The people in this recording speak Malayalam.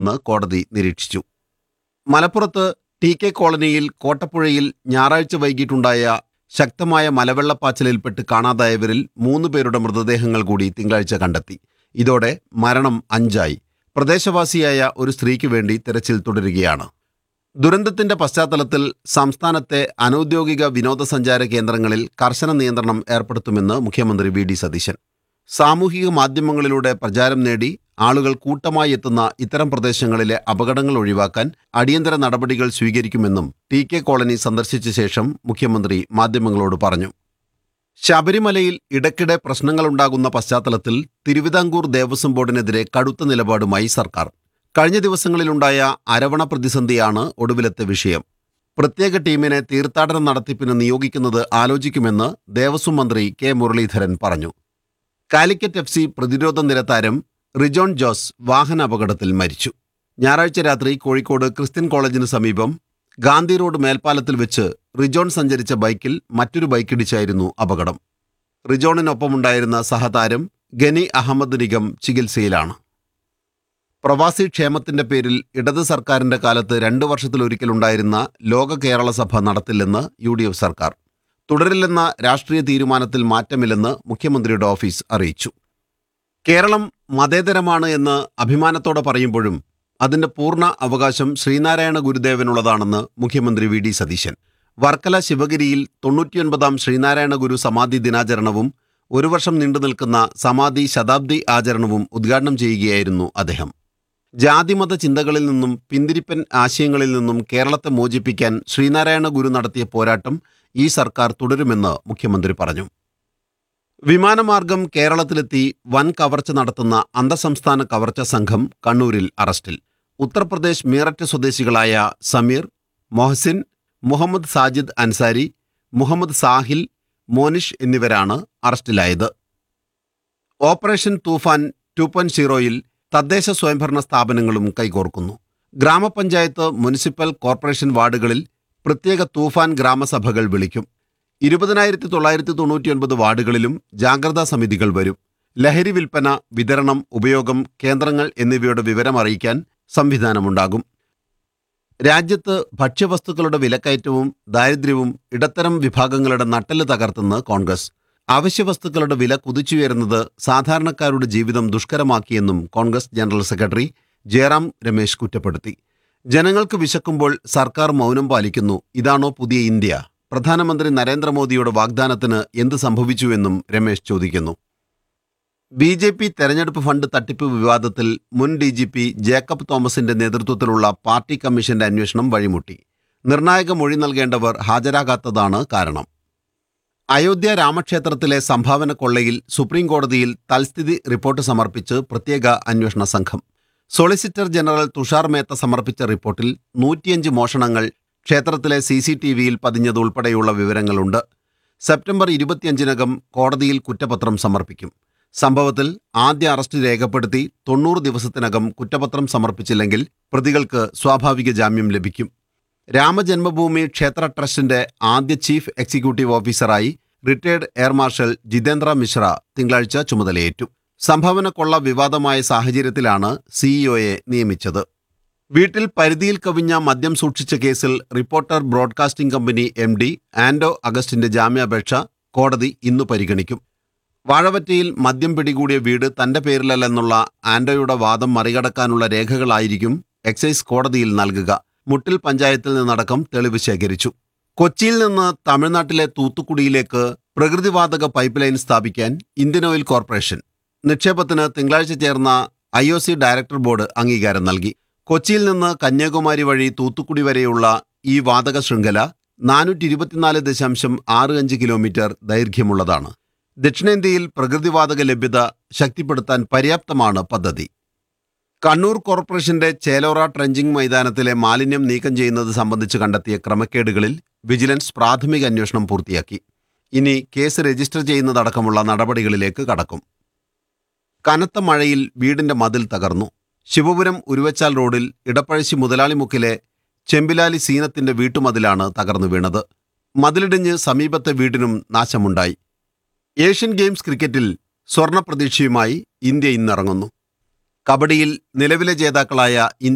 സാധ്യതയുണ്ടെന്ന് കോടതി നിരീക്ഷിച്ചു മലപ്പുറത്ത് ടി കെ കോളനിയിൽ കോട്ടപ്പുഴയിൽ ഞായറാഴ്ച വൈകിട്ടുണ്ടായ ശക്തമായ മലവെള്ളപ്പാച്ചിലിൽപ്പെട്ട് കാണാതായവരിൽ മൂന്ന് പേരുടെ മൃതദേഹങ്ങൾ കൂടി തിങ്കളാഴ്ച കണ്ടെത്തി ഇതോടെ മരണം അഞ്ചായി പ്രദേശവാസിയായ ഒരു സ്ത്രീക്ക് വേണ്ടി തെരച്ചിൽ തുടരുകയാണ് ദുരന്തത്തിന്റെ പശ്ചാത്തലത്തിൽ സംസ്ഥാനത്തെ അനൌദ്യോഗിക വിനോദസഞ്ചാര കേന്ദ്രങ്ങളിൽ കർശന നിയന്ത്രണം ഏർപ്പെടുത്തുമെന്ന് മുഖ്യമന്ത്രി വി ഡി സതീശൻ സാമൂഹിക മാധ്യമങ്ങളിലൂടെ പ്രചാരം നേടി ആളുകൾ കൂട്ടമായി എത്തുന്ന ഇത്തരം പ്രദേശങ്ങളിലെ അപകടങ്ങൾ ഒഴിവാക്കാൻ അടിയന്തര നടപടികൾ സ്വീകരിക്കുമെന്നും ടി കെ കോളനി സന്ദർശിച്ച ശേഷം മുഖ്യമന്ത്രി മാധ്യമങ്ങളോട് പറഞ്ഞു ശബരിമലയിൽ ഇടയ്ക്കിടെ പ്രശ്നങ്ങളുണ്ടാകുന്ന പശ്ചാത്തലത്തിൽ തിരുവിതാംകൂർ ദേവസ്വം ബോർഡിനെതിരെ കടുത്ത നിലപാടുമായി സർക്കാർ കഴിഞ്ഞ ദിവസങ്ങളിലുണ്ടായ അരവണ പ്രതിസന്ധിയാണ് ഒടുവിലത്തെ വിഷയം പ്രത്യേക ടീമിനെ തീർത്ഥാടന നടത്തിപ്പിന് നിയോഗിക്കുന്നത് ആലോചിക്കുമെന്ന് ദേവസ്വം മന്ത്രി കെ മുരളീധരൻ പറഞ്ഞു കാലിക്കറ്റ് എഫ് സി പ്രതിരോധ നിര താരം റിജോൺ ജോസ് വാഹനാപകടത്തിൽ മരിച്ചു ഞായറാഴ്ച രാത്രി കോഴിക്കോട് ക്രിസ്ത്യൻ കോളേജിന് സമീപം ഗാന്ധി റോഡ് മേൽപ്പാലത്തിൽ വെച്ച് റിജോൺ സഞ്ചരിച്ച ബൈക്കിൽ മറ്റൊരു ബൈക്കിടിച്ചായിരുന്നു അപകടം റിജോണിനൊപ്പമുണ്ടായിരുന്ന സഹതാരം ഗനി അഹമ്മദ് നിഗം ചികിത്സയിലാണ് പ്രവാസി ക്ഷേമത്തിന്റെ പേരിൽ ഇടത് സർക്കാരിന്റെ കാലത്ത് രണ്ടു വർഷത്തിലൊരിക്കലുണ്ടായിരുന്ന ലോക കേരള സഭ നടത്തില്ലെന്ന് യു ഡി എഫ് സർക്കാർ തുടരില്ലെന്ന രാഷ്ട്രീയ തീരുമാനത്തിൽ മാറ്റമില്ലെന്ന് മുഖ്യമന്ത്രിയുടെ ഓഫീസ് അറിയിച്ചു കേരളം മതേതരമാണ് എന്ന് അഭിമാനത്തോടെ പറയുമ്പോഴും അതിന്റെ പൂർണ്ണ അവകാശം ശ്രീനാരായണ ഗുരുദേവനുള്ളതാണെന്ന് മുഖ്യമന്ത്രി വി ഡി സതീശൻ വർക്കല ശിവഗിരിയിൽ തൊണ്ണൂറ്റിയൊൻപതാം ശ്രീനാരായണ ഗുരു സമാധി ദിനാചരണവും ഒരു വർഷം നീണ്ടു നിൽക്കുന്ന സമാധി ശതാബ്ദി ആചരണവും ഉദ്ഘാടനം ചെയ്യുകയായിരുന്നു അദ്ദേഹം ജാതിമത ചിന്തകളിൽ നിന്നും പിന്തിരിപ്പൻ ആശയങ്ങളിൽ നിന്നും കേരളത്തെ മോചിപ്പിക്കാൻ ശ്രീനാരായണ ഗുരു നടത്തിയ പോരാട്ടം ഈ സർക്കാർ തുടരുമെന്ന് മുഖ്യമന്ത്രി പറഞ്ഞു വിമാനമാർഗം കേരളത്തിലെത്തി വൻ കവർച്ച നടത്തുന്ന അന്തർസംസ്ഥാന കവർച്ച സംഘം കണ്ണൂരിൽ അറസ്റ്റിൽ ഉത്തർപ്രദേശ് മീററ്റ് സ്വദേശികളായ സമീർ മൊഹസിൻ മുഹമ്മദ് സാജിദ് അൻസാരി മുഹമ്മദ് സാഹിൽ മോനിഷ് എന്നിവരാണ് അറസ്റ്റിലായത് ഓപ്പറേഷൻ തൂഫാൻ ടു പോയിന്റ് സീറോയിൽ തദ്ദേശ സ്വയംഭരണ സ്ഥാപനങ്ങളും കൈകോർക്കുന്നു ഗ്രാമപഞ്ചായത്ത് മുനിസിപ്പൽ കോർപ്പറേഷൻ വാർഡുകളിൽ പ്രത്യേക തൂഫാൻ ഗ്രാമസഭകൾ വിളിക്കും ഇരുപതിനായിരത്തി തൊള്ളായിരത്തി തൊണ്ണൂറ്റിയൊൻപത് വാർഡുകളിലും ജാഗ്രതാ സമിതികൾ വരും ലഹരി വിൽപ്പന വിതരണം ഉപയോഗം കേന്ദ്രങ്ങൾ എന്നിവയുടെ വിവരം അറിയിക്കാൻ സംവിധാനമുണ്ടാകും രാജ്യത്ത് ഭക്ഷ്യവസ്തുക്കളുടെ വിലക്കയറ്റവും ദാരിദ്ര്യവും ഇടത്തരം വിഭാഗങ്ങളുടെ നട്ടെല്ല് തകർത്തെന്ന് കോൺഗ്രസ് അവശ്യവസ്തുക്കളുടെ വില കുതിച്ചുയരുന്നത് സാധാരണക്കാരുടെ ജീവിതം ദുഷ്കരമാക്കിയെന്നും Congress general secretary Jairam Ramesh കുറ്റപ്പെടുത്തി ജനങ്ങൾക്ക് വിശക്കുമ്പോൾ സർക്കാർ മൗനം പാലിക്കുന്നു ഇതാണോ പുതിയ ഇന്ത്യ പ്രധാനമന്ത്രി നരേന്ദ്രമോദിയുടെ വാഗ്ദാനത്തിന് എന്ത് സംഭവിച്ചുവെന്നും രമേശ് ചോദിക്കുന്നു ബി ജെ പി തെരഞ്ഞെടുപ്പ് ഫണ്ട് തട്ടിപ്പ് വിവാദത്തിൽ മുൻ ഡി ജി പി ജേക്കബ് തോമസിന്റെ നേതൃത്വത്തിലുള്ള പാർട്ടി കമ്മീഷന്റെ അന്വേഷണം വഴിമുട്ടി നിർണായക മൊഴി നൽകേണ്ടവർ ഹാജരാകാത്തതാണ് കാരണം അയോധ്യ രാമക്ഷേത്രത്തിലെ സംഭാവന കൊള്ളയിൽ സുപ്രീം കോടതിയിൽ തൽസ്ഥിതി റിപ്പോർട്ട് സമർപ്പിച്ച് പ്രത്യേക അന്വേഷണ സംഘം സോളിസിറ്റർ ജനറൽ തുഷാർ മേത്ത സമർപ്പിച്ച റിപ്പോർട്ടിൽ നൂറ്റിയഞ്ച് മോഷണങ്ങൾ ക്ഷേത്രത്തിലെ സി സി ടി വിയിൽ പതിഞ്ഞതുൾപ്പെടെയുള്ള വിവരങ്ങളുണ്ട് സെപ്റ്റംബർ ഇരുപത്തിയഞ്ചിനകം കോടതിയിൽ കുറ്റപത്രം സമർപ്പിക്കും സംഭവത്തിൽ ആദ്യ അറസ്റ്റ് രേഖപ്പെടുത്തി തൊണ്ണൂറ് ദിവസത്തിനകം കുറ്റപത്രം സമർപ്പിച്ചില്ലെങ്കിൽ പ്രതികൾക്ക് സ്വാഭാവിക ജാമ്യം ലഭിക്കും രാമജന്മഭൂമി ക്ഷേത്ര ട്രസ്റ്റിന്റെ ആദ്യ ചീഫ് എക്സിക്യൂട്ടീവ് ഓഫീസറായി retired air marshal Jitendra Mishra തിങ്കളാഴ്ച ചുമതലയേറ്റു സംഭാവന കൊള്ള വിവാദമായ സാഹചര്യത്തിലാണ് സിഇഒയെ നിയമിച്ചത് വീട്ടിൽ പരിധിയിൽ കവിഞ്ഞ മദ്യം സൂക്ഷിച്ച കേസിൽ reporter broadcasting company M D Anto അഗസ്റ്റിന്റെ ജാമ്യാപേക്ഷ കോടതി ഇന്നു പരിഗണിക്കും വാഴവറ്റയിൽ മദ്യം പിടികൂടിയ വീട് തന്റെ പേരിലല്ലെന്നുള്ള ആൻഡോയുടെ വാദം മറികടക്കാനുള്ള രേഖകളായിരിക്കും എക്സൈസ് കോടതിയിൽ നൽകുക മുട്ടിൽ പഞ്ചായത്തിൽ നിന്നടക്കം തെളിവ് ശേഖരിച്ചു കൊച്ചിയിൽ നിന്ന് തമിഴ്നാട്ടിലെ തൂത്തുക്കുടിയിലേക്ക് പ്രകൃതിവാതക പൈപ്പ് ലൈൻ സ്ഥാപിക്കാൻ ഇന്ത്യൻ ഓയിൽ കോർപ്പറേഷൻ നിക്ഷേപത്തിന് തിങ്കളാഴ്ച ചേർന്ന I O C director board അംഗീകാരം നൽകി കൊച്ചിയിൽ നിന്ന് കന്യാകുമാരി വഴി തൂത്തുക്കുടി വരെയുള്ള ഈ വാതക ശൃംഖല നാനൂറ്റി ഇരുപത്തിനാല് ദശാംശം ആറ് അഞ്ച് കിലോമീറ്റർ ദൈർഘ്യമുള്ളതാണ് ദക്ഷിണേന്ത്യയിൽ പ്രകൃതിവാതക ലഭ്യത ശക്തിപ്പെടുത്താൻ പര്യാപ്തമാണ് പദ്ധതി കണ്ണൂർ കോർപ്പറേഷന്റെ ചേലോറ ട്രെഞ്ചിങ് മൈതാനത്തിലെ മാലിന്യം നീക്കം ചെയ്യുന്നത് സംബന്ധിച്ച് കണ്ടെത്തിയ ക്രമക്കേടുകളിൽ വിജിലൻസ് പ്രാഥമിക അന്വേഷണം പൂർത്തിയാക്കി ഇനി കേസ് രജിസ്റ്റർ ചെയ്യുന്നതടക്കമുള്ള നടപടികളിലേക്ക് കടക്കും കനത്ത മഴയിൽ വീടിന്റെ മതിൽ തകർന്നു ശിവപുരം ഉരുവച്ചാൽ റോഡിൽ ഇടപ്പഴശ്ശി മുതലാളിമുക്കിലെ ചെമ്പിലാലി സീനത്തിന്റെ വീട്ടുമതിലാണ് തകർന്നു വീണത് മതിലിടിഞ്ഞ് സമീപത്തെ വീടിനും നാശമുണ്ടായി ഏഷ്യൻ ഗെയിംസ് ക്രിക്കറ്റിൽ സ്വർണ പ്രതീക്ഷയുമായി ഇന്ത്യ ഇന്നിറങ്ങുന്നു കബഡിയിൽ നിലവിലെ ജേതാക്കളായ ഇന്ത്യ